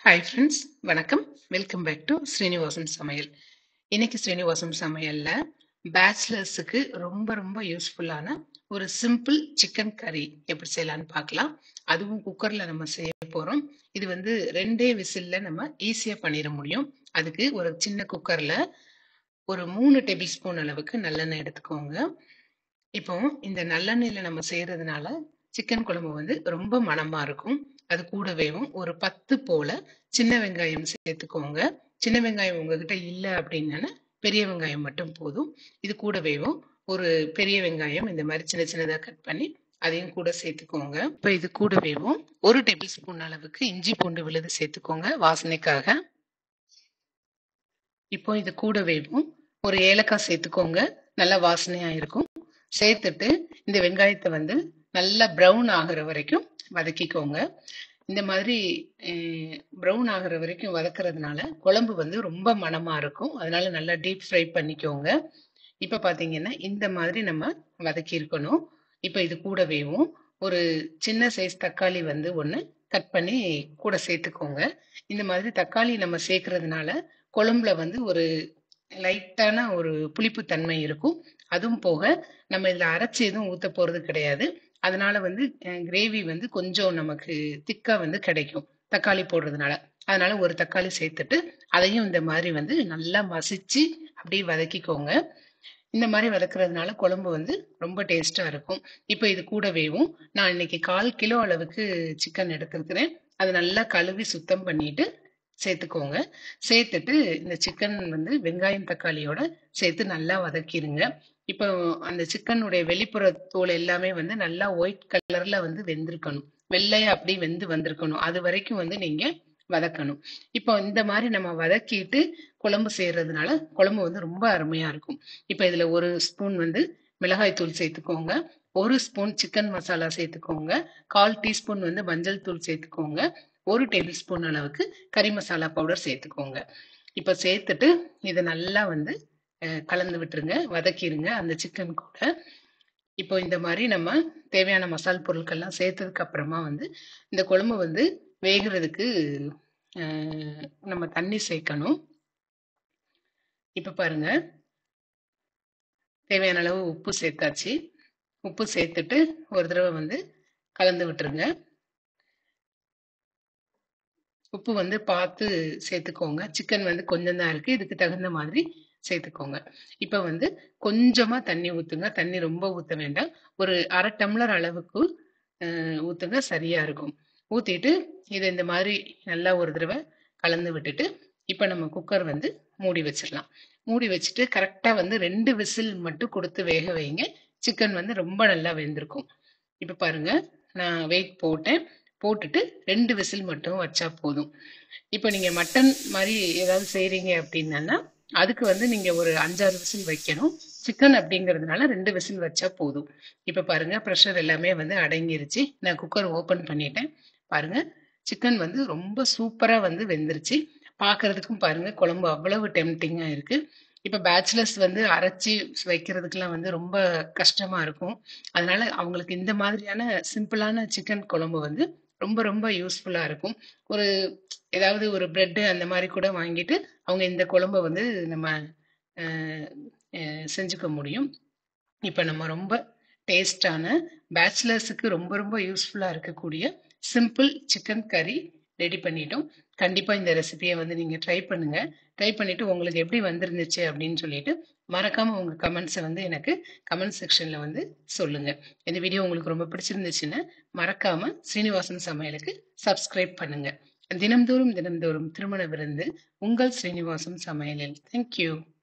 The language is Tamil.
ஹாய் ஃப்ரெண்ட்ஸ் வணக்கம் வெல்கம் பேக் டு ஸ்ரீனிவாசன் சமையல் இன்னைக்கு ஸ்ரீனிவாசன் சமையல்ல பேச்சுலர்ஸுக்கு ரொம்ப ரொம்ப யூஸ்ஃபுல்லான ஒரு சிம்பிள் சிக்கன் கறி எப்படி செய்யலாம்னு பார்க்கலாம் அதுவும் குக்கர்ல நம்ம செய்ய போறோம் இது வந்து ரெண்டே விசில்ல நம்ம ஈஸியா பண்ணிட முடியும் அதுக்கு ஒரு சின்ன குக்கர்ல ஒரு மூணு டேபிள் ஸ்பூன் அளவுக்கு நல்லெண்ணெய் எடுத்துக்கோங்க இப்போ இந்த நல்லெண்ணெயில நம்ம செய்யறதுனால சிக்கன் குழம்பு வந்து ரொம்ப மணமா இருக்கும் அது கூடவேவும் ஒரு பத்து போல சின்ன வெங்காயம் சேர்த்துக்கோங்க சின்ன வெங்காயம் உங்ககிட்ட இல்லை அப்படின்னா பெரிய வெங்காயம் மட்டும் போதும் இது கூடவேவும் ஒரு பெரிய வெங்காயம் இந்த மாதிரி சின்ன சின்னதாக கட் பண்ணி அதையும் கூட சேர்த்துக்கோங்க இப்போ இது கூடவேவும் ஒரு டேபிள் ஸ்பூன் அளவுக்கு இஞ்சி பூண்டு விழுது சேர்த்துக்கோங்க வாசனைக்காக இப்போ இது கூடவேவும் ஒரு ஏலக்காய் சேர்த்துக்கோங்க நல்லா வாசனையா இருக்கும் சேர்த்துட்டு இந்த வெங்காயத்தை வந்து நல்லா ப்ரௌன் ஆகிற வரைக்கும் வதக்கிக்கோங்க இந்த மாதிரி ப்ரௌன் ஆகிற வரைக்கும் வதக்குறதுனால குழம்பு வந்து ரொம்ப மணமா இருக்கும் அதனால நல்லா டீப் ஃப்ரை பண்ணிக்கோங்க இப்போ பார்த்தீங்கன்னா இந்த மாதிரி நம்ம வதக்கி இருக்கணும் இப்போ இது கூடவேவும் ஒரு சின்ன சைஸ் தக்காளி வந்து ஒன்று கட் பண்ணி கூட சேர்த்துக்கோங்க இந்த மாதிரி தக்காளி நம்ம சேர்க்கறதுனால குழம்புல வந்து ஒரு லைட்டான ஒரு புளிப்பு தன்மை இருக்கும் அதுவும் போக நம்ம இதில் அரைச்சி எதுவும் ஊற்ற போகிறது கிடையாது அதனால வந்து கிரேவி வந்து கொஞ்சம் நமக்கு திக்கா வந்து கிடைக்கும் தக்காளி போடுறதுனால அதனால ஒரு தக்காளி சேர்த்துட்டு அதையும் இந்த மாதிரி வந்து நல்லா மசிச்சு அப்படியே வதக்கிக்கோங்க இந்த மாதிரி வதக்குறதுனால குழம்பு வந்து ரொம்ப டேஸ்டா இருக்கும் இப்போ இது கூடவேவும் நான் இன்னைக்கு கால் கிலோ அளவுக்கு சிக்கன் எடுத்துருக்கிறேன் அதை நல்லா கழுவி சுத்தம் பண்ணிட்டு சேர்த்துக்கோங்க சேர்த்துட்டு இந்த சிக்கன் வந்து வெங்காயம் தக்காளியோட சேர்த்து நல்லா வதக்கிடுங்க இப்போ அந்த சிக்கனுடைய வெளிப்புற தோல் எல்லாமே வந்து நல்லா ஒயிட் கலர்ல வந்து வெந்திருக்கணும் வெள்ளையா அப்படி வெந்து வந்திருக்கணும் அது வரைக்கும் வந்து நீங்க வதக்கணும் இப்போ இந்த மாதிரி நம்ம வதக்கிட்டு குழம்பு செய்யறதுனால குழம்பு வந்து ரொம்ப அருமையா இருக்கும் இப்போ இதுல ஒரு ஸ்பூன் வந்து மிளகாய் தூள் சேர்த்துக்கோங்க ஒரு ஸ்பூன் சிக்கன் மசாலா சேர்த்துக்கோங்க கால் டீஸ்பூன் வந்து மஞ்சள் தூள் சேர்த்துக்கோங்க ஒரு டேபிள் ஸ்பூன் அளவுக்கு கறி மசாலா பவுடர் சேர்த்துக்கோங்க இப்போ சேர்த்துட்டு இதை நல்லா வந்து கலந்து விட்டுருங்க வதக்கிடுங்க அந்த சிக்கன் கூட இப்போ இந்த மாதிரி நம்ம தேவையான மசால் பொருட்கள்லாம் சேர்த்ததுக்கு அப்புறமா வந்து இந்த குழம்பு வந்து வேகிறதுக்கு நம்ம தண்ணி சேர்க்கணும் இப்போ பாருங்க தேவையான அளவு உப்பு சேர்த்தாச்சு உப்பு சேர்த்துட்டு ஒரு தடவை வந்து கலந்து விட்டுருங்க உப்பு வந்து பார்த்து சேர்த்துக்கோங்க சிக்கன் வந்து கொஞ்சம் தான் இருக்கு இதுக்கு தகுந்த மாதிரி சேர்த்துக்கோங்க இப்போ வந்து கொஞ்சமா தண்ணி ஊத்துங்க தண்ணி ரொம்ப ஊத்த வேண்டாம் ஒரு அரை டம்ளர் அளவுக்கு ஊத்துங்க சரியா இருக்கும் ஊத்திட்டு இதை இந்த மாதிரி நல்லா ஒரு தடவை கலந்து விட்டுட்டு இப்போ நம்ம குக்கர் வந்து மூடி வச்சிடலாம் மூடி வச்சுட்டு கரெக்டா வந்து ரெண்டு விசில் மட்டும் கொடுத்து வேக வைங்க சிக்கன் வந்து ரொம்ப நல்லா வெந்திருக்கும் இப்போ பாருங்க நான் வெயிட் போட்டேன் போட்டுட்டு ரெண்டு விசில் மட்டும் வச்சா போதும் இப்போ நீங்க மட்டன் மாதிரி ஏதாவது செய்றீங்க அப்படின்னா அதுக்கு வந்து நீங்க ஒரு அஞ்சாறு விசில் வைக்கணும் சிக்கன் அப்படிங்கிறதுனால ரெண்டு விசில் வச்சா போதும் இப்ப பாருங்க ப்ரெஷர் எல்லாமே வந்து அடங்கிருச்சு நான் குக்கர் ஓபன் பண்ணிட்டேன் பாருங்க சிக்கன் வந்து ரொம்ப சூப்பரா வந்து வெந்துருச்சு பாக்குறதுக்கும் பாருங்க குழம்பு அவ்வளவு டெம்டிங்கா இருக்கு இப்ப பேச்சுலர்ஸ் வந்து அரைச்சி வைக்கிறதுக்கெல்லாம் வந்து ரொம்ப கஷ்டமா இருக்கும் அதனால அவங்களுக்கு இந்த மாதிரியான சிம்பிளான சிக்கன் குழம்பு வந்து ரொம்ப ரொம்ப யூஸ்ஃபுல்லா இருக்கும் ஒரு ஏதாவது ஒரு பிரெட்டு அந்த மாதிரி கூட வாங்கிட்டு அவங்க இந்த குழம்ப வந்து நம்ம செஞ்சுக்க முடியும் இப்போ நம்ம ரொம்ப டேஸ்டான பேச்சுலர்ஸுக்கு ரொம்ப ரொம்ப யூஸ்ஃபுல்லாக இருக்கக்கூடிய சிம்பிள் சிக்கன் கறி ரெடி பண்ணிட்டோம் கண்டிப்பாக இந்த ரெசிபியை வந்து நீங்கள் ட்ரை பண்ணுங்க ட்ரை பண்ணிட்டு உங்களுக்கு எப்படி வந்திருந்துச்சு அப்படின்னு சொல்லிட்டு மறக்காம உங்க கமெண்ட்ஸை வந்து எனக்கு கமெண்ட் செக்ஷன்ல வந்து சொல்லுங்க இந்த வீடியோ உங்களுக்கு ரொம்ப பிடிச்சிருந்துச்சுன்னா மறக்காம ஸ்ரீனிவாசன் சமையலுக்கு சப்ஸ்கிரைப் பண்ணுங்க தினம்தோறும் தினம்தோறும் திருமண விருந்து உங்கள் ஸ்ரீனிவாசன் சமையலில் தேங்க்யூ